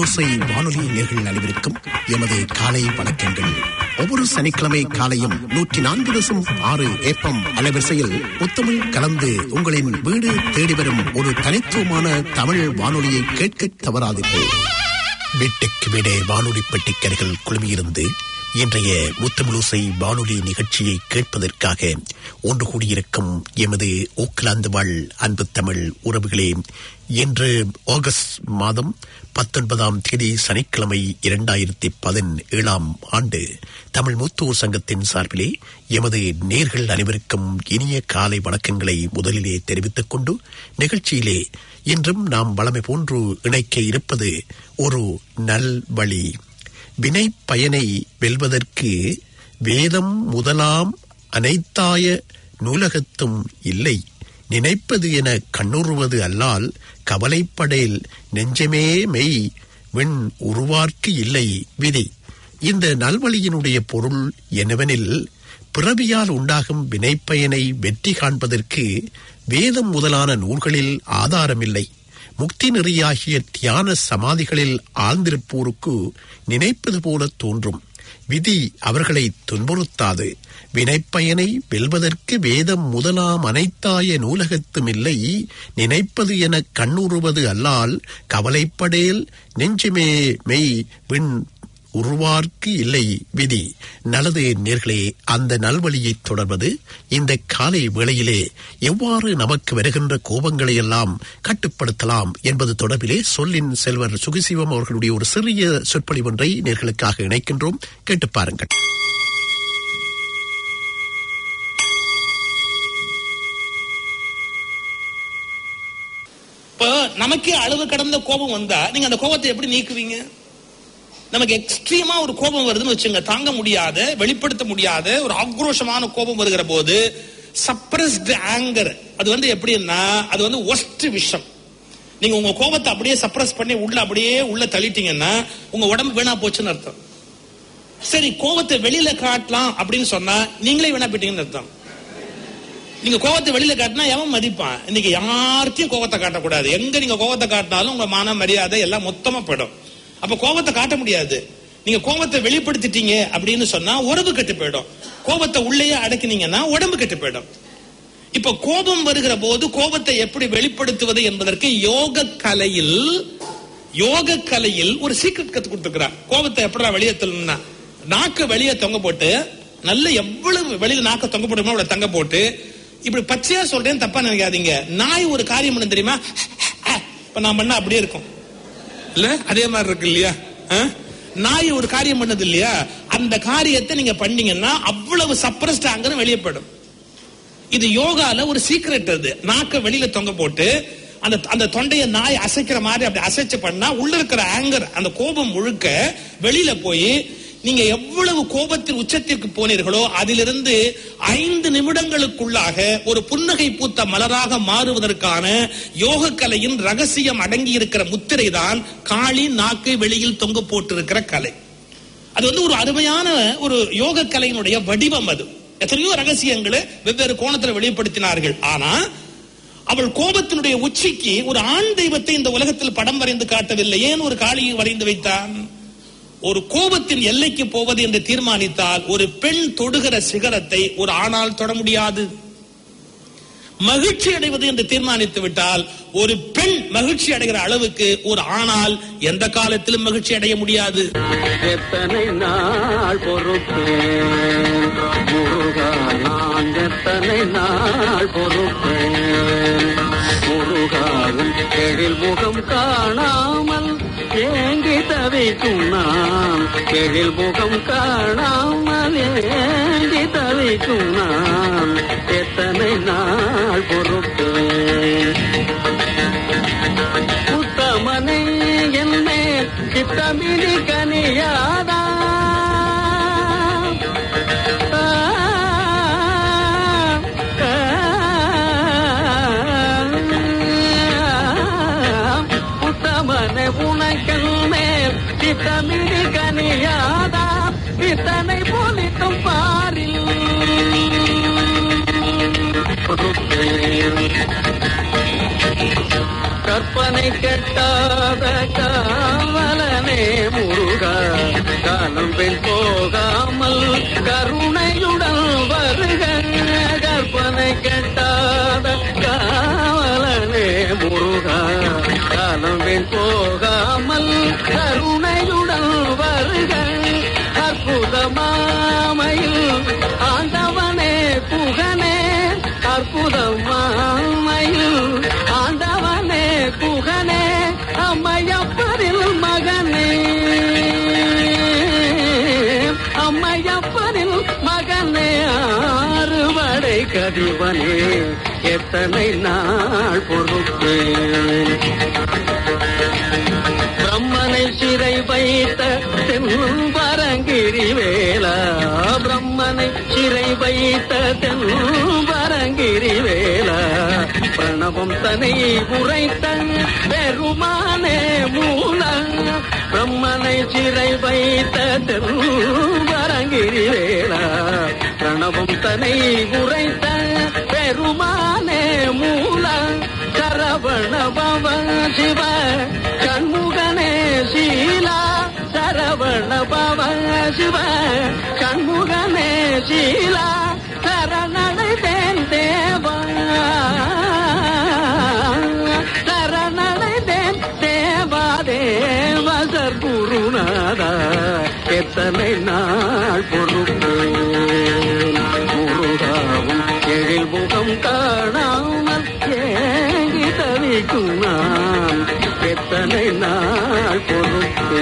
முத்தமிழோசை வானொலி நேர்கள் அனைவருக்கும் எமது காலை வணக்கங்கள் ஒவ்வொரு சனிக்கிழமை காலையும் நூற்றி நான்கு தசம் ஆறு ஏப்பம் அலைவரிசையில் முத்தமிழ் கலந்து உங்களின் வீடு தேடி வரும் ஒரு தனித்துவமான தமிழ் வானொலியை கேட்க தவறாதீர்கள் வீட்டுக்கு வீடே வானொலி பெட்டிக்கர்கள் குழுமியிருந்து இன்றைய முத்தமிழோசை வானொலி நிகழ்ச்சியை கேட்பதற்காக ஒன்று கூடியிருக்கும் எமது ஓக்கலாந்து வாழ் அன்பு தமிழ் உறவுகளே இன்று ஆகஸ்ட் மாதம் பத்தொன்பதாம் தேதி சனிக்கிழமை இரண்டாயிரத்தி பதினேழாம் ஆண்டு தமிழ் முத்தூர் சங்கத்தின் சார்பிலே எமது நேர்கள் அனைவருக்கும் இனிய காலை வணக்கங்களை முதலிலே தெரிவித்துக் கொண்டு நிகழ்ச்சியிலே இன்றும் நாம் வளமை போன்று இணைக்க இருப்பது ஒரு நல்வழி வினை பயனை வெல்வதற்கு வேதம் முதலாம் அனைத்தாய நூலகத்தும் இல்லை நினைப்பது என கண்ணுறுவது அல்லால் கவலைப்படேல் நெஞ்சமே மெய் விண் உருவார்க்கு இல்லை விதி இந்த நல்வழியினுடைய பொருள் என்னவெனில் பிறவியால் உண்டாகும் வினைப்பயனை வெற்றி காண்பதற்கு வேதம் முதலான நூல்களில் ஆதாரமில்லை முக்தி நெறியாகிய தியான சமாதிகளில் ஆழ்ந்திருப்போருக்கு நினைப்பது போல தோன்றும் விதி அவர்களை துன்புறுத்தாது வினைப்பயனை வெல்வதற்கு வேதம் முதலாம் அனைத்தாய நூலகத்தும் இல்லை நினைப்பது என கண்ணுறுவது அல்லால் கவலைப்படேல் நெஞ்சுமே மெய் விண் உருவார்க்கு இல்லை விதி நல்லது நேர்களே அந்த நல்வழியை தொடர்வது இந்த காலை வேளையிலே எவ்வாறு நமக்கு வருகின்ற கோபங்களை எல்லாம் கட்டுப்படுத்தலாம் என்பது தொடர்பிலே சொல்லின் செல்வர் சுகிசிவம் அவர்களுடைய ஒரு சிறிய சொற்பொழிவு ஒன்றை நேர்களுக்காக இணைக்கின்றோம் கேட்டு பாருங்கள் இப்போ நமக்கே அளவு கடந்த கோபம் வந்தா நீங்க அந்த கோபத்தை எப்படி நீக்குவீங்க நமக்கு எக்ஸ்ட்ரீமா ஒரு கோபம் வருதுன்னு வச்சுங்க தாங்க முடியாத வெளிப்படுத்த முடியாத ஒரு ஆக்ரோஷமான கோபம் வருகிற போது சப்ரஸ்ட் ஆங்கர் அது வந்து எப்படின்னா அது வந்து ஒஸ்ட் விஷம் நீங்க உங்க கோபத்தை அப்படியே சப்ரஸ் பண்ணி உள்ள அப்படியே உள்ள தள்ளிட்டீங்கன்னா உங்க உடம்பு வீணா போச்சுன்னு அர்த்தம் சரி கோபத்தை வெளியில காட்டலாம் அப்படின்னு சொன்னா நீங்களே வீணா போயிட்டீங்கன்னு அர்த்தம் நீங்க கோவத்தை வெளியில காட்டினா எவன் மதிப்பான் இன்னைக்கு யார்கிட்டயும் கோவத்தை காட்டக்கூடாது எங்க நீங்க கோவத்தை காட்டினாலும் உங்க மான மரியாதை எல்லாம் மொத்தமா போயிடும் அப்ப கோபத்தை காட்ட முடியாது நீங்க கோபத்தை வெளிப்படுத்திட்டீங்க அப்படின்னு சொன்னா உறவு கெட்டு போயிடும் கோபத்தை உள்ளேயே அடக்கினீங்கன்னா உடம்பு கெட்டு போயிடும் இப்ப கோபம் வருகிற போது கோபத்தை எப்படி வெளிப்படுத்துவது என்பதற்கு யோக கலையில் யோக கலையில் ஒரு சீக்கிரம் கத்து கொடுத்துக்கிறார் கோபத்தை எப்படா வெளியே தள்ளணும்னா நாக்கு வெளியே தொங்க போட்டு நல்ல எவ்வளவு வெளியில நாக்க தொங்க போடுமோ அவ்வளவு தங்க போட்டு இப்படி பச்சையா சொல்றேன் தப்பா நினைக்காதீங்க நாய் ஒரு காரியம் பண்ண தெரியுமா இப்ப நான் பண்ண அப்படியே இருக்கும் இல்ல அதே மாதிரி இருக்கு இல்லையா ஆ? நாய் ஒரு காரியம் பண்ணது இல்லையா அந்த காரியத்தை நீங்க பண்ணீங்கன்னா அவ்வளவு சப்ரஸ்ட் ஆங்கரும் வெளியே போயிடும் இது யோகால ஒரு சீக்ரெட் அது நாக்க வெளியில தொங்க போட்டு அந்த அந்த தொண்டைய நாய் அசைக்கிற மாதிரி அப்படி அசைச்சு பண்ணா உள்ள இருக்கிற ஆங்கர் அந்த கோபம் முழுக்க வெளியில போய் நீங்க எவ்வளவு கோபத்தின் உச்சத்திற்கு போனீர்களோ அதிலிருந்து ஐந்து நிமிடங்களுக்குள்ளாக ஒரு புன்னகை பூத்த மலராக மாறுவதற்கான யோக கலையின் ரகசியம் அடங்கி இருக்கிற முத்திரை தான் காளி நாக்கை வெளியில் தொங்க போட்டிருக்கிற கலை அது வந்து ஒரு அருமையான ஒரு யோக கலையினுடைய வடிவம் அது எத்தனையோ ரகசியங்களை வெவ்வேறு கோணத்துல வெளிப்படுத்தினார்கள் ஆனா அவள் கோபத்தினுடைய உச்சிக்கு ஒரு ஆண் தெய்வத்தை இந்த உலகத்தில் படம் வரைந்து காட்டவில்லை ஏன் ஒரு காளியை வரைந்து வைத்தான் ஒரு கோபத்தின் எல்லைக்கு போவது என்று தீர்மானித்தால் ஒரு பெண் தொடுகிற சிகரத்தை ஒரு ஆணால் தொட முடியாது மகிழ்ச்சி அடைவது என்று தீர்மானித்து விட்டால் ஒரு பெண் மகிழ்ச்சி அடைகிற அளவுக்கு ஒரு ஆணால் எந்த காலத்திலும் மகிழ்ச்சி அடைய முடியாது எத்தனை நாள் பொறுப்பேன் முருகா நான் எத்தனை நாள் பொறுப்பேன் முருகாவும் எழில் முகம் காணாமல் ஏங்கி தவிக்கும் நான் எழில் முகம் காணாமல் ஏங்கி தவிக்கும் நான் எத்தனை நாள் பொறுப்பேன் உத்தமனை என்னே சித்தமிழி கனியாதா ஆ, ஆ, உத்தமனை உனக்கல் மேல் சித்தமிழி கனியாதா இத்தனை போலிட்டும் பாரில் பொறுப்பேன் கற்பனை கெட்டாத காவலனே முருகா காலம் பின் போகாமல் கருணையுடன் வருக கற்பனை கெட்டாத காவலனே முருகா காலம் பின் போகாமல் கருணையுடன் வருக அற்புதமாமையில் ஆண்டவனே புகனே அற்புதமாமையில் ஆண்டவனே புகனே அம்மையப்பரில் மகனே அம்மையப்பரில் மகனே ஆறுபடை கதிவனே எத்தனை நாள் பொறுப்பேன் பிரம்மனை சிறை வைத்த தென்பரங்கிரி வேலா பிரம்மனை சிறை வைத்த தென்பரங்கிரி வேலா பிரணவம் தனை உரைத்த பெருமானே மூல பிரம்மனை சிறை வைத்த தென்பரங்கிரி வேலா பிரணவம் தனை உரைத்த பெருமானே மூல சரவண பவ சிவ கண்முகனே சீலா சரவண பவ சிவ கண்முகனே சீலா சரணடைதேன் தேவா சரணடைதேன் தேவா தேவ சர்க்குருநாதா எத்தனை நாள் பொறுப்பு முருகாவும் எழில் முகம் காணாமல் ஏங்கி தவிக்கும் நான் எத்தனை நாள் பொறுப்பு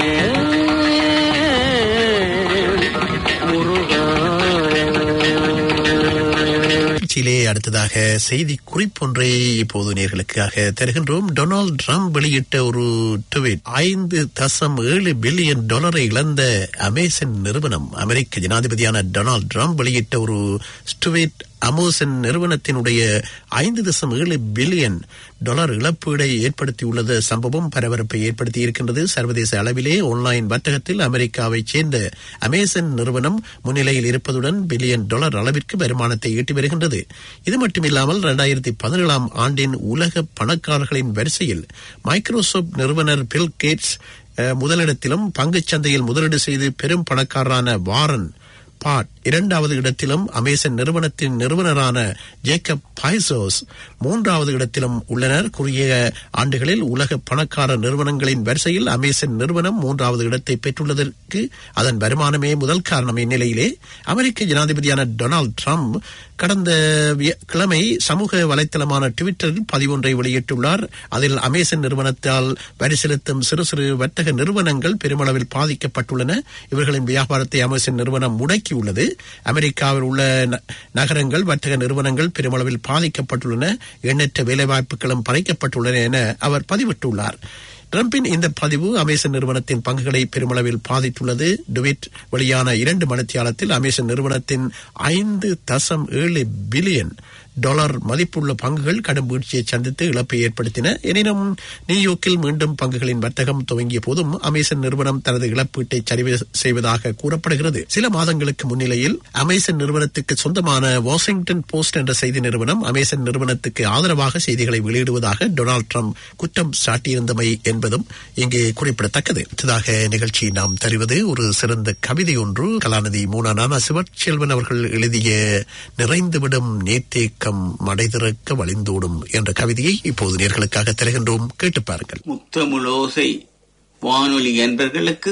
முருகா நிகழ்ச்சியிலே அடுத்ததாக செய்தி குறிப்பொன்றை இப்போது நேர்களுக்காக தருகின்றோம் டொனால்ட் ட்ரம்ப் வெளியிட்ட ஒரு ட்வீட் ஐந்து தசம் ஏழு பில்லியன் டாலரை இழந்த அமேசன் நிறுவனம் அமெரிக்க ஜனாதிபதியான டொனால்ட் ட்ரம்ப் வெளியிட்ட ஒரு ட்வீட் அமேசன் நிறுவனத்தினுடைய ஐந்து தசம் ஏழு பில்லியன் டாலர் இழப்பீடை ஏற்படுத்தியுள்ளது சம்பவம் பரபரப்பை ஏற்படுத்தி இருக்கின்றது சர்வதேச அளவிலே ஆன்லைன் வர்த்தகத்தில் அமெரிக்காவைச் சேர்ந்த அமேசன் நிறுவனம் முன்னிலையில் இருப்பதுடன் பில்லியன் டாலர் அளவிற்கு வருமானத்தை ஈட்டி வருகின்றது இது மட்டுமில்லாமல் இரண்டாயிரத்தி பதினேழாம் ஆண்டின் உலக பணக்காரர்களின் வரிசையில் மைக்ரோசாப்ட் நிறுவனர் பில் கேட்ஸ் அஹ், முதலிடத்திலும் பங்குச் சந்தையில் முதலீடு செய்து பெரும் பணக்காரரான வாரன் பாட் இரண்டாவது இடத்திலும் அமேசன் நிறுவனத்தின் நிறுவனரான ஜேக்கப் பைசோஸ் மூன்றாவது இடத்திலும் உள்ளனர் குறுகிய ஆண்டுகளில் உலக பணக்கார நிறுவனங்களின் வரிசையில் அமேசன் நிறுவனம் மூன்றாவது இடத்தை பெற்றுள்ளதற்கு அதன் வருமானமே முதல் காரணம் இந்நிலையிலே அமெரிக்க ஜனாதிபதியான டொனால்ட் ட்ரம்ப் கடந்த விய- கிழமை சமூக வலைத்தளமான ட்விட்டரில் பதிவொன்றை வெளியிட்டுள்ளார் அதில் அமேசன் நிறுவனத்தால் வரி செலுத்தும் சிறு சிறு வர்த்தக நிறுவனங்கள் பெருமளவில் பாதிக்கப்பட்டுள்ளன இவர்களின் வியாபாரத்தை அமேசன் நிறுவனம் முடக்கியுள்ளது அமெரிக்காவில் உள்ள ந- நகரங்கள் வர்த்தக நிறுவனங்கள் பெருமளவில் பாதிக்கப்பட்டுள்ளன எண்ணற்ற வேலைவாய்ப்புகளும் பறிக்கப்பட்டுள்ளன என அவர் பதிவிட்டுள்ளார் ட்ரம்பின் இந்த பதிவு அமேசன் நிறுவனத்தின் பங்குகளை பெருமளவில் பாதித்துள்ளது டுவிட் வெளியான இரண்டு மணித்தியாலத்தில் அமேசன் நிறுவனத்தின் ஐந்து தசம் ஏழு பில்லியன் டாலர் மதிப்புள்ள பங்குகள் கடும் வீழ்ச்சியை சந்தித்து இழப்பை ஏற்படுத்தின எனினும் நியூயார்க்கில் மீண்டும் பங்குகளின் வர்த்தகம் துவங்கிய போதும் அமேசன் நிறுவனம் தனது இழப்பீட்டை சரிவு செய்வதாக கூறப்படுகிறது சில மாதங்களுக்கு முன்னிலையில் அமேசன் நிறுவனத்துக்கு சொந்தமான வாஷிங்டன் போஸ்ட் என்ற செய்தி நிறுவனம் அமேசன் நிறுவனத்துக்கு ஆதரவாக செய்திகளை வெளியிடுவதாக டொனால்ட் ட்ரம்ப் குற்றம் சாட்டியிருந்தமை என்பதும் இங்கே குறிப்பிடத்தக்கது அடுத்ததாக நிகழ்ச்சி நாம் தருவது ஒரு சிறந்த கவிதை ஒன்று கலாநிதி மூனானான சிவச்செல்வன் அவர்கள் எழுதிய நிறைந்துவிடும் நேர்த்தேக்கம் மடை திறக்க வழிந்தோடும் என்ற கவிதையை இப்போது நேர்களுக்காக தருகின்றோம் கேட்டு பாருங்கள் முத்தமுலோசை வானொலி என்பர்களுக்கு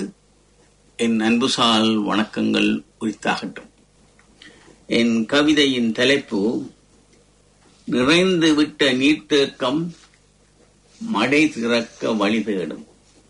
என் அன்புசால் வணக்கங்கள் உரித்தாகட்டும் என் கவிதையின் தலைப்பு நிறைந்து விட்ட நீர்த்தேக்கம் மடை திறக்க வழி தேடும்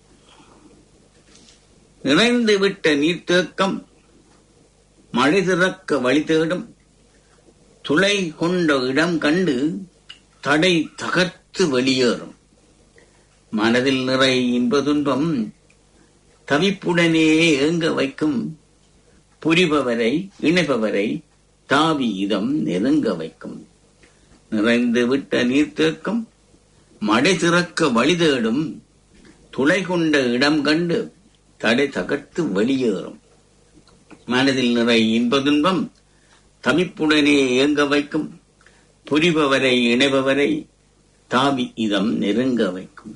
நிறைந்து விட்ட நீர்த்தேக்கம் மழை திறக்க வழி தேடும் துளை கொண்ட இடம் கண்டு தடை தகர்த்து வெளியேறும் மனதில் நிறை இன்ப துன்பம் தவிப்புடனே ஏங்க வைக்கும் புரிபவரை இணைபவரை தாவி இதம் நெருங்க வைக்கும் நிறைந்து விட்ட நீர்த்தேக்கம் மடை திறக்க வழி தேடும் துளை கொண்ட இடம் கண்டு தடை தகர்த்து வெளியேறும் மனதில் நிறை இன்ப துன்பம் தவிப்புடனே ஏங்க வைக்கும் புரிபவரை இணைபவரை தாவி இதம் நெருங்க வைக்கும்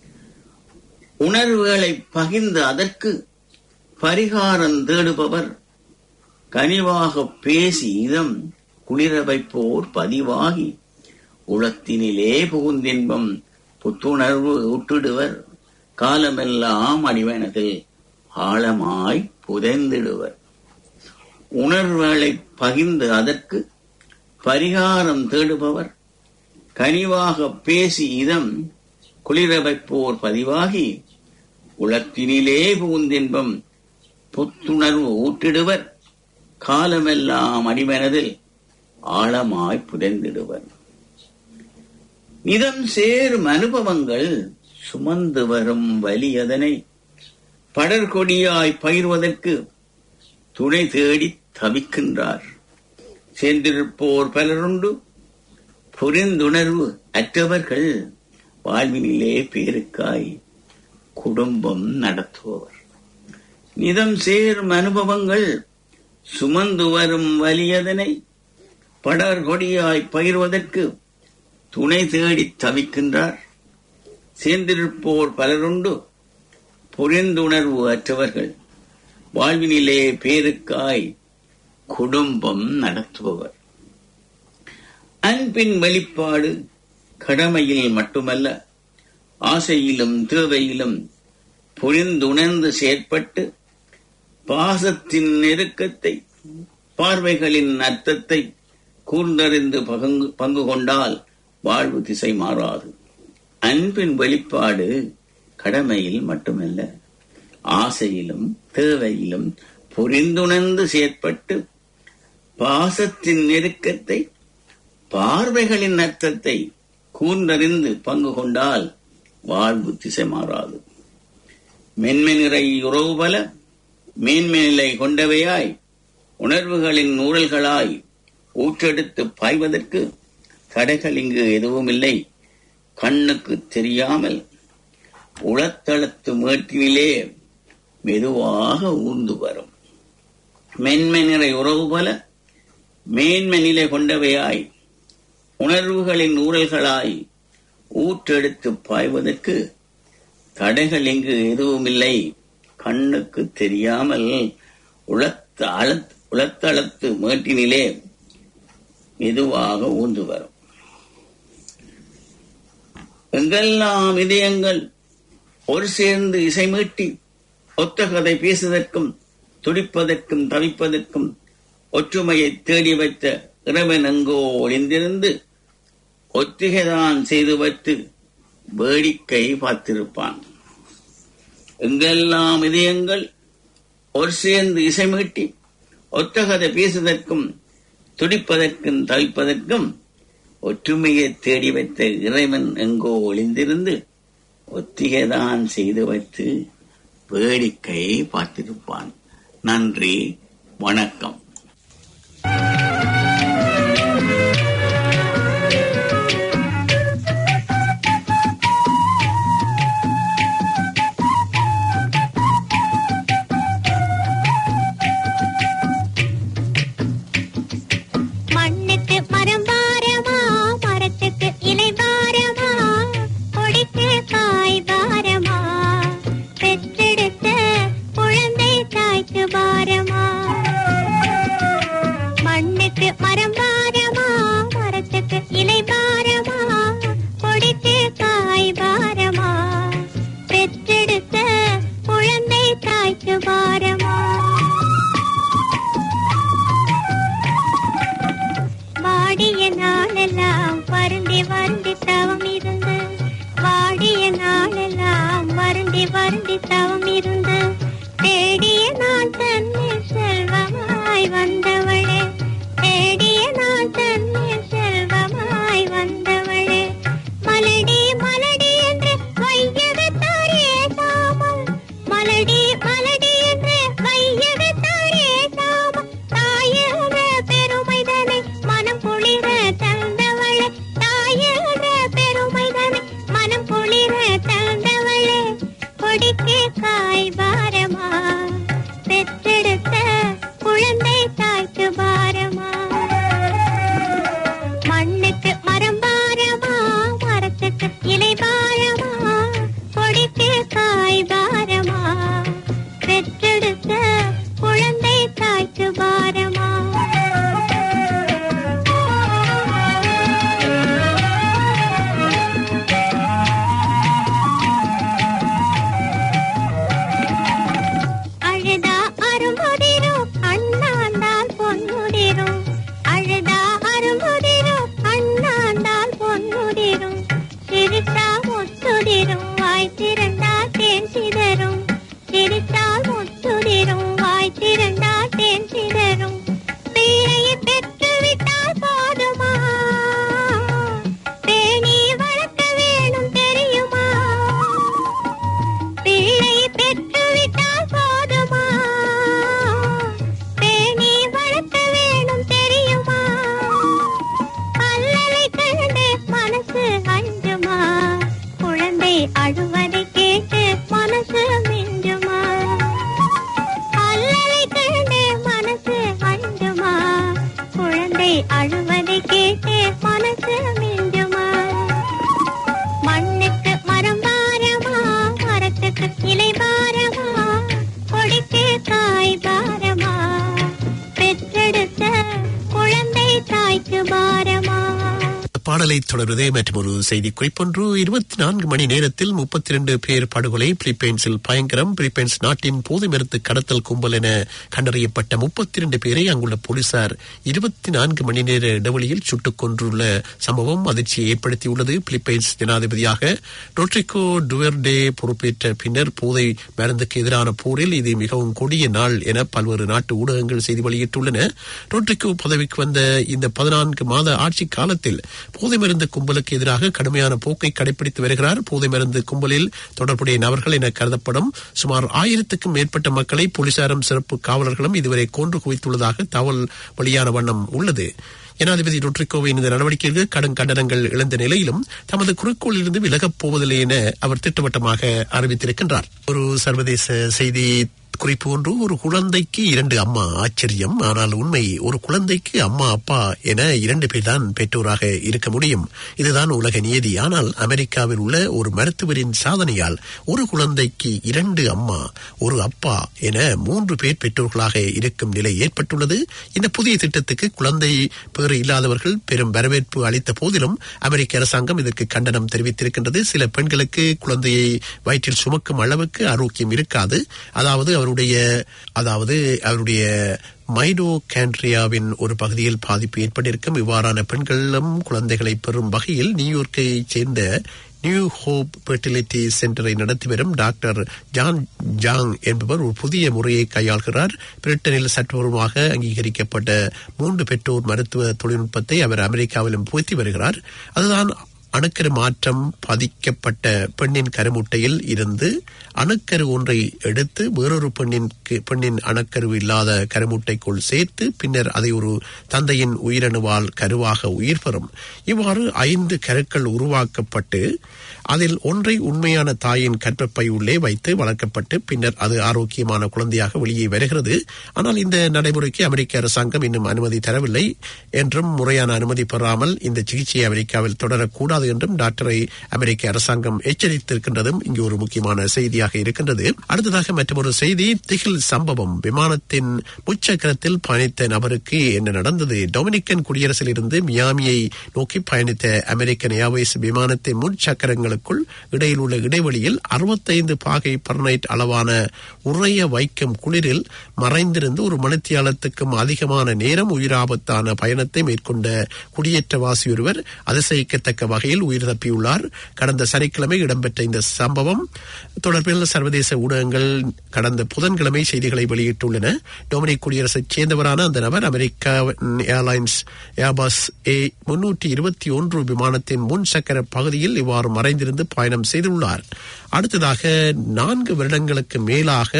உணர்வுகளை பகிர்ந்து அதற்கு பரிகாரம் தேடுபவர் கனிவாக பேசி இதம் குளிர வைப்போர் பதிவாகி உளத்தினிலே புகுந்தின்பம் புத்துணர்வு ஊட்டிடுவர் காலமெல்லாம் அடிவனதில் ஆழமாய் புதைந்திடுவர் உணர்வுகளை பகிர்ந்து அதற்கு பரிகாரம் தேடுபவர் கனிவாக பேசி இதம் குளிர வைப்போர் பதிவாகி உளத்தினிலே புகுந்தின்பம் புத்துணர்வு ஊட்டிடுவர் காலமெல்லாம் அடிமனதில் ஆழமாய் புதைந்திடுவர் நிதம் சேரும் அனுபவங்கள் சுமந்து வரும் வலி அதனை படர்கொடியாய் பயிர்வதற்கு துணை தேடி தவிக்கின்றார் சேர்ந்திருப்போர் பலருண்டு புரிந்துணர்வு அற்றவர்கள் வாழ்வினிலே பேருக்காய் குடும்பம் நடத்துபவர் நிதம் சேரும் அனுபவங்கள் சுமந்து வரும் வலியதனை படர்கொடியாய் பயிர்வதற்கு துணை தேடி தவிக்கின்றார் சேர்ந்திருப்போர் பலருண்டு புரிந்துணர்வு அற்றவர்கள் வாழ்வினிலே பேருக்காய் குடும்பம் நடத்துபவர் அன்பின் வெளிப்பாடு கடமையில் மட்டுமல்ல ஆசையிலும் தேவையிலும் புரிந்துணர்ந்து செயற்பட்டு பாசத்தின் நெருக்கத்தை பார்வைகளின் அர்த்தத்தை கூர்ந்தறிந்து பங்கு பங்கு கொண்டால் வாழ்வு திசை மாறாது அன்பின் வெளிப்பாடு கடமையில் மட்டுமல்ல ஆசையிலும் தேவையிலும் புரிந்துணர்ந்து செயற்பட்டு பாசத்தின் நெருக்கத்தை பார்வைகளின் அர்த்தத்தை கூர்ந்தறிந்து பங்கு கொண்டால் வாழ்வு திசை மாறாது மென்மை நிறை உறவு பல மேன்மை நிலை கொண்டவையாய் உணர்வுகளின் ஊழல்களாய் ஊற்றெடுத்து பாய்வதற்கு தடைகள் இங்கு எதுவும் இல்லை கண்ணுக்கு தெரியாமல் உளத்தளத்து மேட்டினிலே மெதுவாக ஊர்ந்து வரும் மென்மை நிறை உறவு போல மேன்மை நிலை கொண்டவையாய் உணர்வுகளின் ஊழல்களாய் ஊற்றெடுத்து பாய்வதற்கு தடைகள் இங்கு எதுவும் இல்லை கண்ணுக்கு தெரியாமல் உளத்த அளத் உளத்தளத்து மேட்டினிலே மெதுவாக ஊர்ந்து வரும் எங்கெல்லாம் இதயங்கள் ஒரு சேர்ந்து இசை மீட்டி ஒத்த கதை பேசுவதற்கும் துடிப்பதற்கும் தவிப்பதற்கும் ஒற்றுமையை தேடி வைத்த இறைவன் எங்கோ ஒளிந்திருந்து ஒத்திகைதான் செய்து வைத்து வேடிக்கை பார்த்திருப்பான் எங்கெல்லாம் இதயங்கள் ஒரு சேர்ந்து இசை மீட்டி ஒத்த கதை பேசுவதற்கும் துடிப்பதற்கும் தவிப்பதற்கும் ஒற்றுமையை தேடி வைத்த இறைவன் எங்கோ ஒளிந்திருந்து ஒத்திகைதான் செய்து வைத்து வேடிக்கை பார்த்திருப்பான் நன்றி வணக்கம் மண்ணுக்கு மரம் பாரமா மரத்துக்கு இலை பாரமா கொடிக்கு காய் பாரமா பெற்றெடுத்த குழந்தை தாய்க்கு பாரமா மண்ணுக்கு மரம் பாரமா மரத்துக்கு இலை பாரமா கொடிக்கு காய் பாரமா பெற்றெடுத்த குழந்தை தாய்க்கு பாரமா வாடிய நாளெல்லாம் வருந்தி வருந்தி தவம் இருந்து வாடிய நாளெல்லாம் வருந்தி வருந்தி தவம் இருந்து தேடிய நாள் தன்னில் செல்வமாய் வந்தவளே தேடிய நாள் தன்னில் செல்வமாய் வந்தவளே மலடி மலடி என்று வையகத்தார் ஏசாமல் மலடி மலடி என்று வையகத்தார் ஏசாமல் தாயக பெருமைதனை மனம் குளிர தந்தவளே தாயக பெருமைதனை மனம் குளிர தந்தவளே கொடிக்கு காய் பாரமா பெற்றெடுத்த குழந்தை தாய்க்கு பாடலை தொடர்வது மற்றும் ஒரு செய்தி குறிப்பொன்று இருபத்தி நான்கு மணி நேரத்தில் முப்பத்தி இரண்டு பேர் படுகொலை பிலிப்பைன்ஸில் பயங்கரம் பிலிப்பைன்ஸ் நாட்டின் போதை மருந்து கடத்தல் கும்பல் என கண்டறியப்பட்ட முப்பத்தி இரண்டு பேரை அங்குள்ள போலீசார் இருபத்தி நான்கு மணி நேர இடைவெளியில் சுட்டுக் கொன்றுள்ள சம்பவம் அதிர்ச்சியை ஏற்படுத்தியுள்ளது பிலிப்பைன்ஸ் ஜனாதிபதியாக ரொட்ரிகோ டுவெர்டே பொறுப்பேற்ற பின்னர் போதை மருந்துக்கு எதிரான போரில் இது மிகவும் கொடிய நாள் என பல்வேறு நாட்டு ஊடகங்கள் செய்தி வெளியிட்டுள்ளன ரொட்ரிகோ பதவிக்கு வந்த இந்த பதினான்கு மாத ஆட்சி காலத்தில் போதை மருந்து கும்பலுக்கு எதிராக கடுமையான போக்கை கடைபிடித்து வருகிறார் போதை மருந்து கும்பலில் தொடர்புடைய நபர்கள் என கருதப்படும் சுமார் ஆயிரத்துக்கும் மேற்பட்ட மக்களை போலீசாரும் சிறப்பு காவலர்களும் இதுவரை கொன்று குவித்துள்ளதாக தகவல் வெளியான வண்ணம் உள்ளது ஜனாதிபதி ரொட்ரிகோவின் இந்த நடவடிக்கைக்கு கடும் கண்டனங்கள் எழுந்த நிலையிலும் தமது குறிக்கோளில் இருந்து விலகப் போவதில்லை என அவர் திட்டவட்டமாக அறிவித்திருக்கின்றார் ஒரு சர்வதேச செய்தி குறிப்பு ஒன்று ஒரு குழந்தைக்கு இரண்டு அம்மா ஆச்சரியம் ஆனால் உண்மை ஒரு குழந்தைக்கு அம்மா அப்பா என இரண்டு பேர் தான் பெற்றோராக இருக்க முடியும் இதுதான் உலக நியதி ஆனால் அமெரிக்காவில் உள்ள ஒரு மருத்துவரின் சாதனையால் ஒரு குழந்தைக்கு இரண்டு அம்மா ஒரு அப்பா என மூன்று பேர் பெற்றோர்களாக இருக்கும் நிலை ஏற்பட்டுள்ளது இந்த புதிய திட்டத்துக்கு குழந்தை பேறு இல்லாதவர்கள் பெரும் வரவேற்பு அளித்த போதிலும் அமெரிக்க அரசாங்கம் இதற்கு கண்டனம் தெரிவித்திருக்கின்றது சில பெண்களுக்கு குழந்தையை வயிற்றில் சுமக்கும் அளவுக்கு ஆரோக்கியம் இருக்காது அதாவது அவருடைய அதாவது அவருடைய மைடோ கேண்ட்ரியாவின் ஒரு பகுதியில் பாதிப்பு ஏற்பட்டிருக்கும் இவ்வாறான பெண்களும் குழந்தைகளை பெறும் வகையில் நியூயார்க்கை சேர்ந்த நியூ ஹோப் ஃபெர்டிலிட்டி சென்டரை நடத்தி வரும் டாக்டர் ஜான் ஜாங் என்பவர் ஒரு புதிய முறையை கையாள்கிறார் பிரிட்டனில் சட்டபூர்வமாக அங்கீகரிக்கப்பட்ட மூன்று பெற்றோர் மருத்துவ தொழில்நுட்பத்தை அவர் அமெரிக்காவிலும் புகுத்தி வருகிறார் அதுதான் அணுக்கரு மாற்றம் பாதிக்கப்பட்ட பெண்ணின் கருமுட்டையில் இருந்து அணுக்கரு ஒன்றை எடுத்து வேறொரு பெண்ணின் பெண்ணின் அணுக்கரு இல்லாத கருமுட்டைக்குள் சேர்த்து பின்னர் அதை ஒரு தந்தையின் உயிரணுவால் கருவாக உயிர் பெறும் இவ்வாறு ஐந்து கருக்கள் உருவாக்கப்பட்டு அதில் ஒன்றை உண்மையான தாயின் கற்பப்பை உள்ளே வைத்து வளர்க்கப்பட்டு பின்னர் அது ஆரோக்கியமான குழந்தையாக வெளியே வருகிறது ஆனால் இந்த நடைமுறைக்கு அமெரிக்க அரசாங்கம் இன்னும் அனுமதி தரவில்லை என்றும் முறையான அனுமதி பெறாமல் இந்த சிகிச்சை அமெரிக்காவில் தொடரக்கூடாது என்றும் டாக்டரை அமெரிக்க அரசாங்கம் எச்சரித்திருக்கின்றதும் இங்கு ஒரு முக்கியமான செய்தியாக இருக்கின்றது அடுத்ததாக மற்றொரு செய்தி திகில் சம்பவம் விமானத்தின் முச்சக்கரத்தில் பயணித்த நபருக்கு என்ன நடந்தது டொமினிக்கன் குடியரசில் இருந்து மியாமியை நோக்கி பயணித்த அமெரிக்கன் ஏர்வேஸ் விமானத்தின் முச்சக்கரங்களுக்குள் இடையில் உள்ள இடைவெளியில் அறுபத்தைந்து பாகை பர்னைட் அளவான உறைய வைக்கும் குளிரில் மறைந்திருந்து ஒரு மணித்தியாலத்துக்கும் அதிகமான நேரம் உயிராபத்தான பயணத்தை மேற்கொண்ட குடியேற்றவாசி ஒருவர் அதிசயிக்கத்தக்க வகையில் உயிர் தப்பியுள்ளார் கடந்த சனிக்கிழமை இடம்பெற்ற இந்த சம்பவம் தொடர்பில் சர்வதேச ஊடகங்கள் கடந்த புதன்கிழமை செய்திகளை வெளியிட்டுள்ளன டொமினிக் குடியரசைச் சேர்ந்தவரான அந்த நபர் அமெரிக்கா ஏர்லைன்ஸ் ஏர்பஸ் ஏ முன்னூற்றி இருபத்தி ஒன்று விமானத்தின் முன் சக்கர பகுதியில் இவ்வாறு மறைந்திருந்து பயணம் செய்துள்ளார் அடுத்ததாக நான்கு வருடங்களுக்கு மேலாக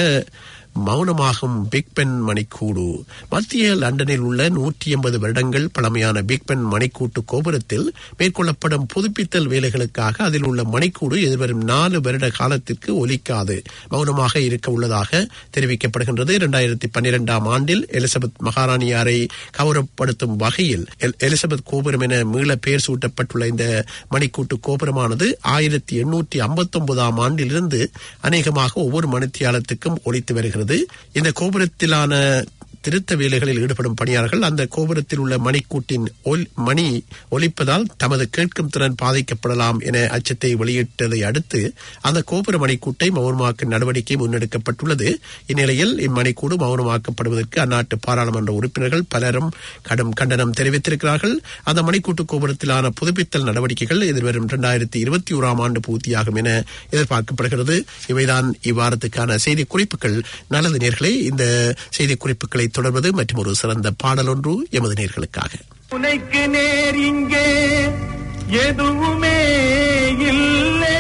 மௌனமாகும் பிக் பென் மணிக்கூடு மத்திய லண்டனில் உள்ள நூற்றி எண்பது வருடங்கள் பழமையான பிக் பென் மணிக்கூட்டு கோபுரத்தில் மேற்கொள்ளப்படும் புதுப்பித்தல் வேலைகளுக்காக அதில் உள்ள மணிக்கூடு எதிர்வரும் நாலு வருட காலத்திற்கு ஒலிக்காது மௌனமாக இருக்க உள்ளதாக தெரிவிக்கப்படுகின்றது இரண்டாயிரத்தி பன்னிரெண்டாம் ஆண்டில் எலிசபெத் மகாராணியாரை கௌரவப்படுத்தும் வகையில் எலிசபெத் கோபுரம் என மீள பெயர் சூட்டப்பட்டுள்ள இந்த மணிக்கூட்டு கோபுரமானது ஆயிரத்தி எண்ணூற்றி ஐம்பத்தி ஒன்பதாம் ஆண்டிலிருந்து அநேகமாக ஒவ்வொரு மணித்தியாலத்துக்கும் ஒலித்து வருகிறது வருகிறது இந்த கோபுரத்திலான திருத்த வேலைகளில் ஈடுபடும் பணியாளர்கள் அந்த கோபுரத்தில் உள்ள மணிக்கூட்டின் மணி ஒலிப்பதால் தமது கேட்கும் திறன் பாதிக்கப்படலாம் என அச்சத்தை வெளியிட்டதை அடுத்து அந்த கோபுர மணிக்கூட்டை மௌனமாக்கும் நடவடிக்கை முன்னெடுக்கப்பட்டுள்ளது இந்நிலையில் இம்மணிக்கூடு மௌனமாக்கப்படுவதற்கு அந்நாட்டு பாராளுமன்ற உறுப்பினர்கள் பலரும் கடும் கண்டனம் தெரிவித்திருக்கிறார்கள் அந்த மணிக்கூட்டு கோபுரத்திலான புதுப்பித்தல் நடவடிக்கைகள் எதிர்வரும் இரண்டாயிரத்தி இருபத்தி ஓராம் ஆண்டு பூர்த்தியாகும் என எதிர்பார்க்கப்படுகிறது இவைதான் இவ்வாரத்துக்கான செய்தி குறிப்புகள் நல்லது நேர்களே இந்த செய்தி குறிப்புகளை தொடர்வது மற்றும் ஒரு சிறந்த பாடல் ஒன்று எமது நேர்களுக்காக உனக்கு நேர் இங்கே எதுவுமே இல்லை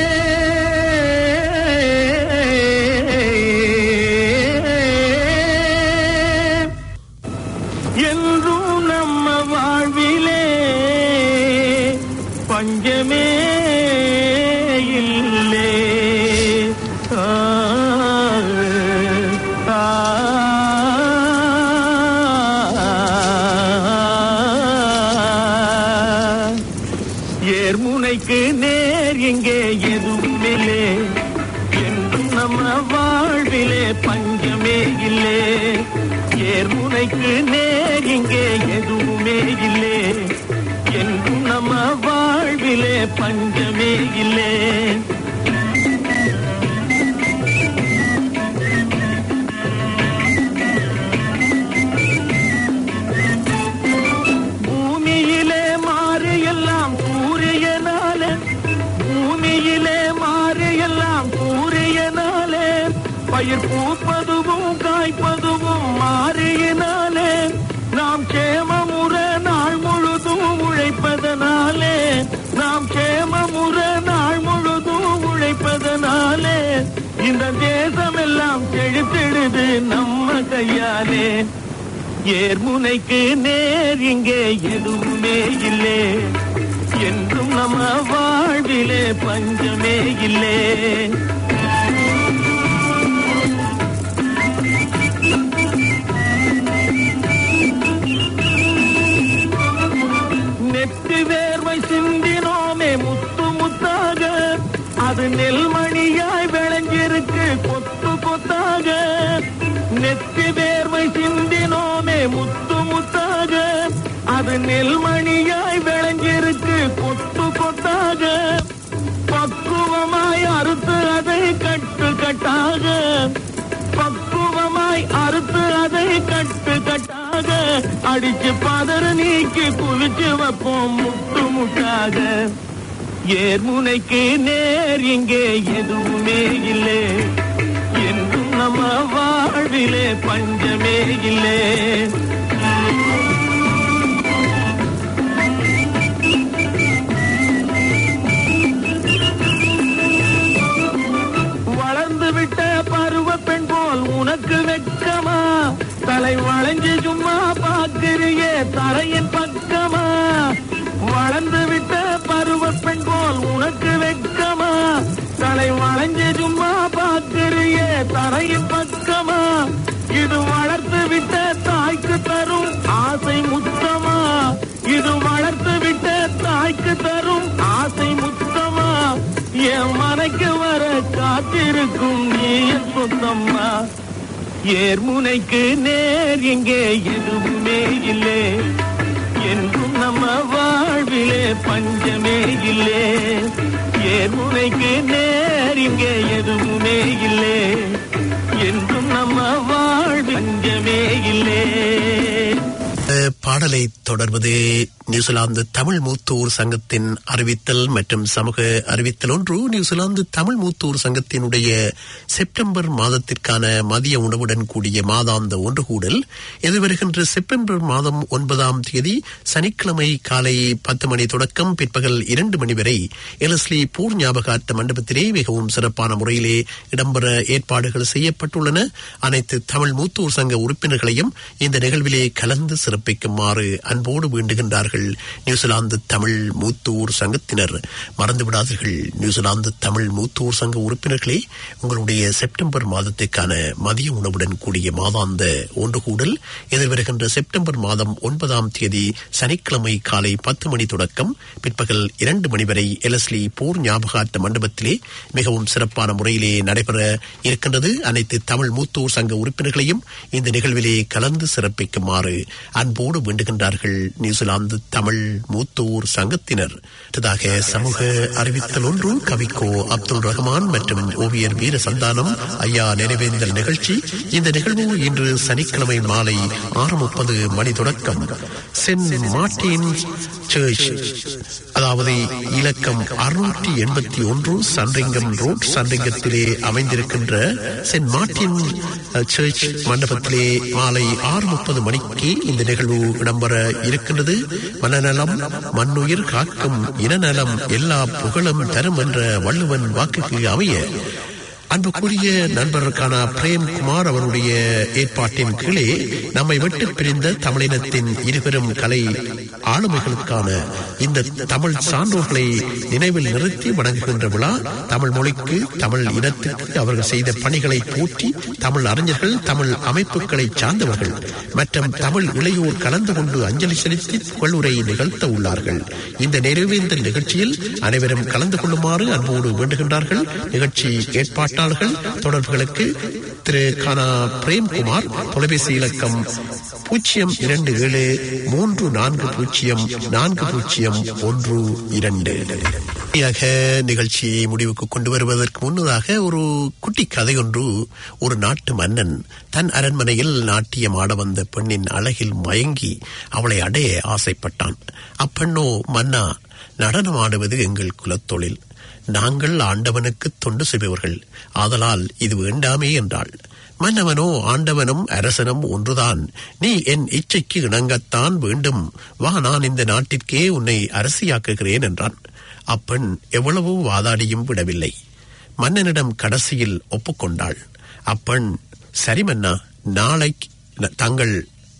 என்றும் நம்ம வாழ்விலே பஞ்சமே இல்லை ஆ, ஆ, ஏர்முனைக்கு நேர் இங்கே எதுவுமில்லே என்றும் நம்ம வாழ்விலே பஞ்சமே இல்லே ஏர்முனைக்கு நேர் இங்கே எதுவுமே இல்லே என்றும் நம்ம வாழ்விலே பஞ்சமே இல்லை பூமியிலே மாறி எல்லாம் சூரியனாலே பூமியிலே மாறி எல்லாம் சூரியனாலே பயிர் பூப்பதுவும் காய்ப்பதுவும் மாறியினாலே நாம் கேமமுற நாள் முழுதும் உழைப்பதனாலே நாம் கேமமுற நாள் முழுதும் உழைப்பதனாலே இந்த தேசமெல்லாம் செழித்திடுது நம்ம கையாலே ஏர்முனைக்கு நேர் இங்கே எதுவுமே இல்லை என்றும் நம்ம வாழ்விலே பஞ்சமே இல்லை நெட்டு வேர்வை சிந்தினோமே முத்து முத்தாக அது நெல்மணியாய் விளைஞ்சிருக்கு கொத்து கொத்தாக நெத்தி வேர்வை சிந்தினோமே முத்து முத்தாக அது நெல்மணியாய் விளைஞ்சிருக்கு கொத்து கொத்தாக பக்குவமாய் அறுத்து அதை கட்டு கட்டாக பக்குவமாய் அறுத்து அதை கட்டு கட்டாக அடிச்சு பதறு நீக்கி குவிச்சு வைப்போம் முட்டு முட்டாக ஏர்முனைக்கு நேர் இங்கே எதுவுமே இல்லை என்றும் நம்ம வாழ்விலே பஞ்சமே இல்லை வளர்ந்து விட்ட பருவ பெண் போல் உனக்கு வெட்கமா தலை வளைஞ்சு சும்மா பாக்குறியே தரையின் பக்கமா வளர்ந்து விட்ட பருவ பெண் போல் உனக்கு வெட்கமா தலை வளைஞ்சு சும்மா பாக்குறியே தரையின் பக்கமா இது வளர்த்து விட்ட தாய்க்கு தரும் ஆசை முத்தமா இது வளர்த்து விட்ட தாய்க்கு தரும் ஆசை முத்தமா என் மனைக்கு வர காத்திருக்கும் நீ என் சொந்தம்மா ஏர்முனைக்கு நேர் இங்கே எதுவுமே இல்லை என்றும் நம்ம வாழ்விலே பஞ்சமே இல்லை ஏர்முனைக்கு நேர் இங்கே எதுவுமே இல்லை என்றும் நம்ம வாழ்வில் பஞ்சமே இல்லை இந்த பாடலை தொடர்வது நியூசிலாந்து தமிழ் மூத்தூர் சங்கத்தின் அறிவித்தல் மற்றும் சமூக அறிவித்தல் ஒன்று நியூசிலாந்து தமிழ் மூத்தூர் சங்கத்தினுடைய செப்டம்பர் மாதத்திற்கான மதிய உணவுடன் கூடிய மாதாந்த ஒன்று கூடல் எதிர்வருகின்ற செப்டம்பர் மாதம் ஒன்பதாம் தேதி சனிக்கிழமை காலை பத்து மணி தொடக்கம் பிற்பகல் இரண்டு மணி வரை எலஸ்லி பூர் ஞாபகார்த்த மண்டபத்திலே மிகவும் சிறப்பான முறையிலே இடம்பெற ஏற்பாடுகள் செய்யப்பட்டுள்ளன அனைத்து தமிழ் மூத்தூர் சங்க உறுப்பினர்களையும் இந்த நிகழ்விலே கலந்து சிறப்பிக்குமாறு அன்போடு வேண்டுகின்றார்கள் நியூசிலாந்து தமிழ் மூத்தூர் சங்கத்தினர் மறந்துவிடாதீர்கள் நியூசிலாந்து தமிழ் மூத்தூர் சங்க உறுப்பினர்களே உங்களுடைய செப்டம்பர் மாதத்துக்கான மதிய உணவுடன் கூடிய மாதாந்த ஒன்று கூடல் எதிர்வருகின்ற செப்டம்பர் மாதம் ஒன்பதாம் தேதி சனிக்கிழமை காலை பத்து மணி தொடக்கம் பிற்பகல் இரண்டு மணி வரை எலஸ்லி போர் ஞாபகார்த்த மண்டபத்திலே மிகவும் சிறப்பான முறையிலே நடைபெற இருக்கின்றது அனைத்து தமிழ் மூத்தூர் சங்க உறுப்பினர்களையும் இந்த நிகழ்விலே கலந்து சிறப்பிக்குமாறு அன்போடு வேண்டுகின்றார்கள் நியூசிலாந்து தமிழ் மூத்தூர் சங்கத்தினர் அடுத்ததாக சமூக அறிவித்தல் ஒன்று கவிக்கோ அப்துல் ரஹ்மான் மற்றும் ஓவியர் வீர சந்தானம் ஐயா நினைவேந்தல் நிகழ்ச்சி இந்த நிகழ்வு இன்று சனிக்கிழமை மாலை ஆறு முப்பது மணி தொடக்கம் சென்ட் மார்டின் சர்ச் அதாவது இலக்கம் அறுநூற்றி எண்பத்தி ஒன்று சன்ரிங்கம் ரோட் சன்ரிங்கத்திலே அமைந்திருக்கின்ற சென்ட் மார்டின் அஹ், சர்ச் மண்டபத்திலே மாலை ஆறு முப்பது மணிக்கு இந்த நிகழ்வு இடம்பெற இருக்கின்றது மனநலம் மண்ணுயிர் காக்கும் இனநலம் எல்லா புகழும் தரும் என்ற வள்ளுவன் வாக்குக்கு அமைய அன்புக்குரிய நண்பருக்கான பிரேம்குமார் அவருடைய ஏற்பாட்டின் கீழே நம்மை விட்டு பிரிந்த தமிழினத்தின் இருபெரும் கலை ஆளுமைகளுக்கான இந்த தமிழ் சான்றோர்களை நினைவில் நிறுத்தி வணங்குகின்ற விழா தமிழ் மொழிக்கு தமிழ் இனத்துக்கு அவர்கள் செய்த பணிகளை போற்றி தமிழ் அறிஞர்கள் தமிழ் அமைப்புகளை சார்ந்தவர்கள் மற்றும் தமிழ் இளையோர் கலந்து கொண்டு அஞ்சலி செலுத்தி புகழுரை நிகழ்த்த உள்ளார்கள் இந்த நிறைவேந்தல் நிகழ்ச்சியில் அனைவரும் கலந்து கொள்ளுமாறு அன்போடு வேண்டுகின்றார்கள் நிகழ்ச்சி ஏற்பாட்டாளர்கள் தொடர்புகளுக்கு திரு கானா பிரேம்குமார் தொலைபேசி இலக்கம் பூஜ்ஜியம் இரண்டு ஏழு மூன்று நான்கு பூஜ்ஜியம் நான்கு பூஜ்ஜியம் ஒன்று இரண்டு இறுதியாக நிகழ்ச்சியை முடிவுக்கு கொண்டு வருவதற்கு முன்னதாக ஒரு குட்டி கதை ஒன்று ஒரு நாட்டு மன்னன் தன் அரண்மனையில் நாட்டியம் ஆட வந்த பெண்ணின் அழகில் மயங்கி அவளை அடைய ஆசைப்பட்டான் அப்பெண்ணோ மன்னா நடனம் ஆடுவது எங்கள் குலத்தொழில் நாங்கள் ஆண்டவனுக்கு தொண்டு செய்பவர்கள் ஆதலால் இது வேண்டாமே என்றாள் மன்னவனோ ஆண்டவனும் அரசனும் ஒன்றுதான் நீ என் இச்சைக்கு இணங்கத்தான் வேண்டும் வா நான் இந்த நாட்டிற்கே உன்னை அரசியாக்குகிறேன் என்றான் அப்பெண் எவ்வளவோ வாதாடியும் விடவில்லை மன்னனிடம் கடைசியில் ஒப்புக்கொண்டாள் அப்பெண் சரி மன்னா நாளை தங்கள்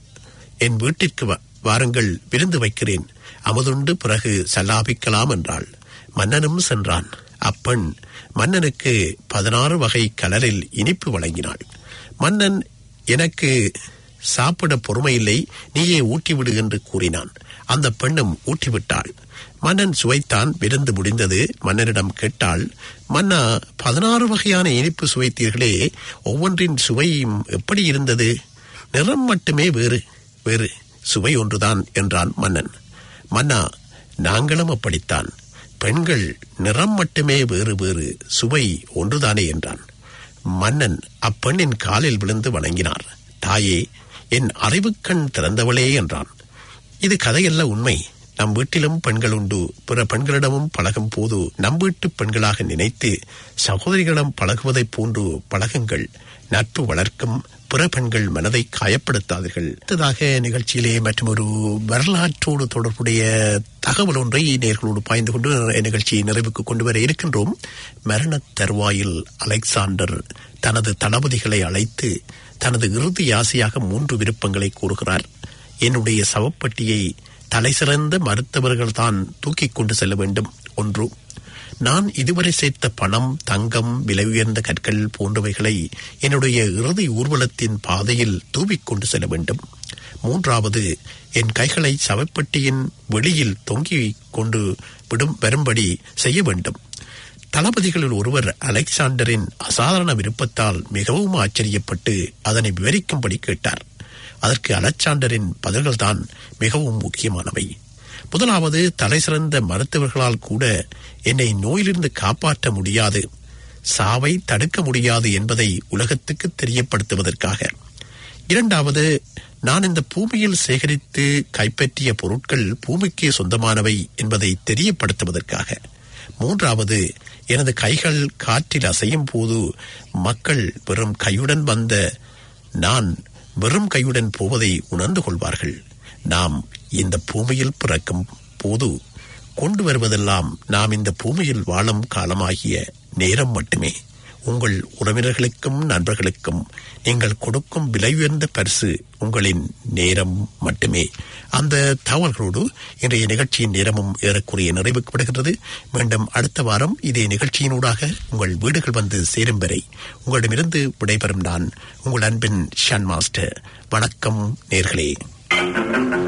என் வீட்டிற்கு வா- வாருங்கள் விருந்து வைக்கிறேன் அமுதுண்டு பிறகு சல்லாபிக்கலாம் என்றாள் மன்னனும் சென்றான் அப்பெண் மன்னனுக்கு பதினாறு வகை கலரில் இனிப்பு வழங்கினாள் மன்னன் எனக்கு சாப்பிட பொறுமையில்லை நீயே ஊட்டிவிடு என்று கூறினான் அந்த பெண்ணும் ஊட்டிவிட்டாள் மன்னன் சுவைத்தான் விருந்து முடிந்தது மன்னனிடம் கேட்டாள் மன்னா பதினாறு வகையான இனிப்பு சுவைத்தீர்களே ஒவ்வொன்றின் சுவையும் எப்படி இருந்தது நிறம் மட்டுமே வேறு வேறு சுவை ஒன்றுதான் என்றான் மன்னன் மன்னா நாங்களும் அப்படித்தான் பெண்கள் நிறம் மட்டுமே வேறு வேறு சுவை ஒன்றுதானே என்றான் மன்னன் அப்பெண்ணின் காலில் விழுந்து வணங்கினார் தாயே என் அறிவுக்கண் திறந்தவளே என்றான் இது கதையல்ல உண்மை நம் வீட்டிலும் பெண்கள் உண்டு பிற பெண்களிடமும் பழகும் போது நம் வீட்டு பெண்களாக நினைத்து சகோதரிகளிடம் பழகுவதைப் போன்று பழகுங்கள் நட்பு வளர்க்கும் பிற பெண்கள் மனதை காயப்படுத்தாதீர்கள் அடுத்ததாக நிகழ்ச்சியிலே மற்றும் ஒரு வரலாற்றோடு தொடர்புடைய தகவல் ஒன்றை நேர்களோடு பாய்ந்து கொண்டு நிகழ்ச்சியை நிறைவுக்கு கொண்டு வர இருக்கின்றோம் மரணத் தருவாயில் அலெக்சாண்டர் தனது தளபதிகளை அழைத்து தனது இறுதி ஆசையாக மூன்று விருப்பங்களை கூறுகிறார் என்னுடைய சவப்பட்டியை தலைசிறந்த மருத்துவர்கள் தான் தூக்கிக் கொண்டு செல்ல வேண்டும் ஒன்று நான் இதுவரை சேர்த்த பணம் தங்கம் விலை உயர்ந்த கற்கள் போன்றவைகளை என்னுடைய இறுதி ஊர்வலத்தின் பாதையில் தூவிக் கொண்டு செல்ல வேண்டும் மூன்றாவது என் கைகளை சவப்பெட்டியின் வெளியில் தொங்கிக் கொண்டு விடும் வரும்படி செய்ய வேண்டும் தளபதிகளில் ஒருவர் அலெக்சாண்டரின் அசாதாரண விருப்பத்தால் மிகவும் ஆச்சரியப்பட்டு அதனை விவரிக்கும்படி கேட்டார் அதற்கு அலெக்சாண்டரின் பதில்கள்தான் மிகவும் முக்கியமானவை முதலாவது தலை சிறந்த மருத்துவர்களால் கூட என்னை நோயிலிருந்து காப்பாற்ற முடியாது சாவை தடுக்க முடியாது என்பதை உலகத்துக்கு தெரியப்படுத்துவதற்காக இரண்டாவது நான் இந்த பூமியில் சேகரித்து கைப்பற்றிய பொருட்கள் பூமிக்கு சொந்தமானவை என்பதை தெரியப்படுத்துவதற்காக மூன்றாவது எனது கைகள் காற்றில் அசையும் போது மக்கள் வெறும் கையுடன் வந்த நான் வெறும் கையுடன் போவதை உணர்ந்து கொள்வார்கள் நாம் இந்த பூமியில் பிறக்கும் போது கொண்டு வருவதெல்லாம் நாம் இந்த பூமியில் வாழும் காலமாகிய நேரம் மட்டுமே உங்கள் உறவினர்களுக்கும் நண்பர்களுக்கும் நீங்கள் கொடுக்கும் விலை உயர்ந்த பரிசு உங்களின் நேரம் மட்டுமே அந்த தகவல்களோடு இன்றைய நிகழ்ச்சியின் நேரமும் ஏறக்குறைய நிறைவுக்கு விடுகிறது மீண்டும் அடுத்த வாரம் இதே நிகழ்ச்சியினூடாக உங்கள் வீடுகள் வந்து சேரும் வரை உங்களிடமிருந்து விடைபெறும் நான் உங்கள் அன்பின் ஷன் மாஸ்டர் வணக்கம் நேர்களே